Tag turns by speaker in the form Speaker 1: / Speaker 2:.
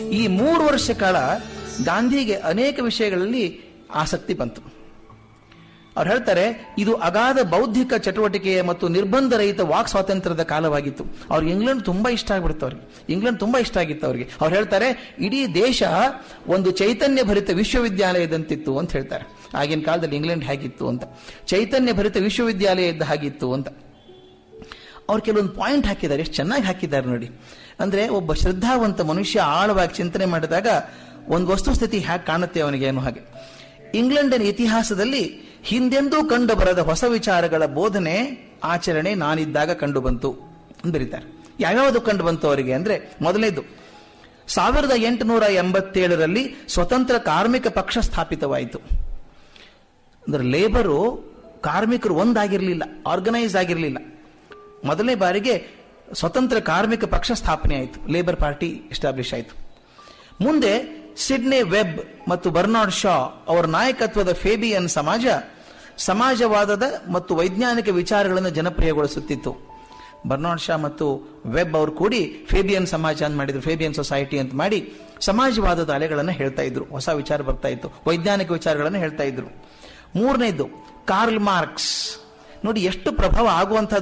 Speaker 1: ಈ ಮೂರು ವರ್ಷ ಕಾಲ ಗಾಂಧಿಗೆ ಅನೇಕ ವಿಷಯಗಳಲ್ಲಿ ಆಸಕ್ತಿ ಬಂತು ಅವ್ರು ಹೇಳ್ತಾರೆ ಇದು ಅಗಾಧ ಬೌದ್ಧಿಕ ಚಟುವಟಿಕೆಯ ಮತ್ತು ನಿರ್ಬಂಧ ರಹಿತ ವಾಕ್ ಸ್ವಾತಂತ್ರ್ಯದ ಕಾಲವಾಗಿತ್ತು ಅವ್ರಿಗೆ ಇಂಗ್ಲೆಂಡ್ ತುಂಬಾ ಇಷ್ಟ ಆಗ್ಬಿಡ್ತು ಅವ್ರಿಗೆ ಇಂಗ್ಲೆಂಡ್ ತುಂಬಾ ಇಷ್ಟ ಆಗಿತ್ತು ಅವ್ರಿಗೆ ಅವ್ರು ಹೇಳ್ತಾರೆ ಇಡೀ ದೇಶ ಒಂದು ಚೈತನ್ಯ ಭರಿತ ವಿಶ್ವವಿದ್ಯಾಲಯದಂತಿತ್ತು ಅಂತ ಹೇಳ್ತಾರೆ ಆಗಿನ ಕಾಲದಲ್ಲಿ ಇಂಗ್ಲೆಂಡ್ ಹೇಗಿತ್ತು ಅಂತ ಚೈತನ್ಯ ಭರಿತ ವಿಶ್ವವಿದ್ಯಾಲಯ ಇದ್ದ ಹಾಗಿತ್ತು ಅಂತ ಅವ್ರು ಕೆಲವೊಂದು ಪಾಯಿಂಟ್ ಹಾಕಿದ್ದಾರೆ ಎಷ್ಟು ಚೆನ್ನಾಗಿ ಹಾಕಿದ್ದಾರೆ ನೋಡಿ ಅಂದ್ರೆ ಒಬ್ಬ ಶ್ರದ್ಧಾವಂತ ಮನುಷ್ಯ ಆಳವಾಗಿ ಚಿಂತನೆ ಮಾಡಿದಾಗ ಒಂದು ವಸ್ತುಸ್ಥಿತಿ ಹೇಗೆ ಕಾಣುತ್ತೆ ಅವನಿಗೆ ಅನ್ನೋ ಹಾಗೆ ಇಂಗ್ಲೆಂಡಿನ ಇತಿಹಾಸದಲ್ಲಿ ಹಿಂದೆಂದೂ ಕಂಡು ಬರದ ಹೊಸ ವಿಚಾರಗಳ ಬೋಧನೆ ಆಚರಣೆ ನಾನಿದ್ದಾಗ ಕಂಡು ಬಂತು ಅಂತ ಬರೀತಾರೆ ಯಾವ್ಯಾವುದು ಕಂಡು ಬಂತು ಅವರಿಗೆ ಅಂದ್ರೆ ಮೊದಲನೇದು ಸಾವಿರದ ಎಂಟುನೂರ ಎಂಬತ್ತೇಳರಲ್ಲಿ ಸ್ವತಂತ್ರ ಕಾರ್ಮಿಕ ಪಕ್ಷ ಸ್ಥಾಪಿತವಾಯಿತು ಅಂದ್ರೆ ಲೇಬರು ಕಾರ್ಮಿಕರು ಒಂದಾಗಿರಲಿಲ್ಲ ಆರ್ಗನೈಸ್ ಆಗಿರಲಿಲ್ಲ ಮೊದಲನೇ ಬಾರಿಗೆ ಸ್ವತಂತ್ರ ಕಾರ್ಮಿಕ ಪಕ್ಷ ಸ್ಥಾಪನೆ ಆಯಿತು ಲೇಬರ್ ಪಾರ್ಟಿ ಎಸ್ಟಾಬ್ಲಿಷ್ ಆಯಿತು ಮುಂದೆ ಸಿಡ್ನೆ ವೆಬ್ ಮತ್ತು ಬರ್ನಾರ್ಡ್ ಶಾ ಅವರ ನಾಯಕತ್ವದ ಫೇಬಿಯನ್ ಸಮಾಜ ಸಮಾಜವಾದದ ಮತ್ತು ವೈಜ್ಞಾನಿಕ ವಿಚಾರಗಳನ್ನು ಜನಪ್ರಿಯಗೊಳಿಸುತ್ತಿತ್ತು ಬರ್ನಾರ್ಡ್ ಶಾ ಮತ್ತು ವೆಬ್ ಅವರು ಕೂಡಿ ಫೇಬಿಯನ್ ಸಮಾಜ ಅಂತ ಮಾಡಿದ್ರು ಫೇಬಿಯನ್ ಸೊಸೈಟಿ ಅಂತ ಮಾಡಿ ಸಮಾಜವಾದದ ಅಲೆಗಳನ್ನು ಹೇಳ್ತಾ ಇದ್ರು ಹೊಸ ವಿಚಾರ ಬರ್ತಾ ಇತ್ತು ವೈಜ್ಞಾನಿಕ ವಿಚಾರಗಳನ್ನು ಹೇಳ್ತಾ ಇದ್ರು ಮೂರನೇದು ಕಾರ್ಲ್ ಮಾರ್ಕ್ಸ್ ನೋಡಿ ಎಷ್ಟು ಪ್ರಭಾವ ಆಗುವಂತಹ